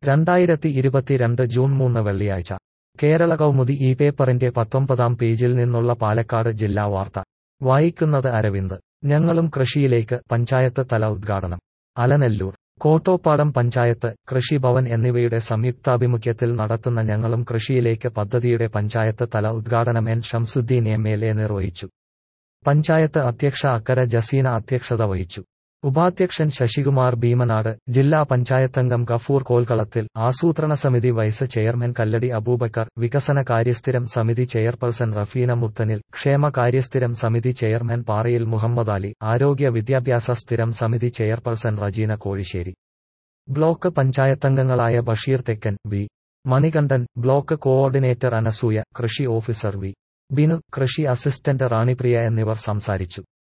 രണ്ടായിരത്തി ഇരുപത്തിരണ്ട് ജൂൺ മൂന്ന് വെള്ളിയാഴ്ച കേരള കൗമുദി ഈ പേപ്പറിന്റെ പത്തൊമ്പതാം പേജിൽ നിന്നുള്ള പാലക്കാട് ജില്ലാ വാർത്ത വായിക്കുന്നത് അരവിന്ദ് ഞങ്ങളും കൃഷിയിലേക്ക് പഞ്ചായത്ത് തല ഉദ്ഘാടനം അലനല്ലൂർ കോട്ടോപ്പാടം പഞ്ചായത്ത് കൃഷിഭവൻ എന്നിവയുടെ സംയുക്താഭിമുഖ്യത്തിൽ നടത്തുന്ന ഞങ്ങളും കൃഷിയിലേക്ക് പദ്ധതിയുടെ പഞ്ചായത്ത് തല ഉദ്ഘാടനം N Shamsuddin M L A നിർവഹിച്ചു പഞ്ചായത്ത് അധ്യക്ഷ അക്കര ജസീന അധ്യക്ഷത വഹിച്ചു ഉപാധ്യക്ഷൻ ശശികുമാർ ഭീമനാട് ജില്ലാ പഞ്ചായത്തംഗം ഗഫൂർ കോൽകളത്തിൽ ആസൂത്രണ സമിതി വൈസ് ചെയർമാൻ കല്ലടി അബൂബക്കർ വികസന കാര്യസ്ഥിരം സമിതി ചെയർപേഴ്സൺ റഫീന മുത്തനിൽ ക്ഷേമ കാര്യസ്ഥിരം സമിതി ചെയർമാൻ പാറയിൽ മുഹമ്മദ് അലി ആരോഗ്യ വിദ്യാഭ്യാസ സ്ഥിരം സമിതി ചെയർപേഴ്സൺ റജീന കോഴിശ്ശേരി ബ്ലോക്ക് പഞ്ചായത്തംഗങ്ങളായ Basheer Thekkan V Manikandan block coordinator Anasuya കൃഷി ഓഫീസർ വി ബിനു കൃഷി അസിസ്റ്റന്റ് റാണിപ്രിയ എന്നിവർ സംസാരിച്ചു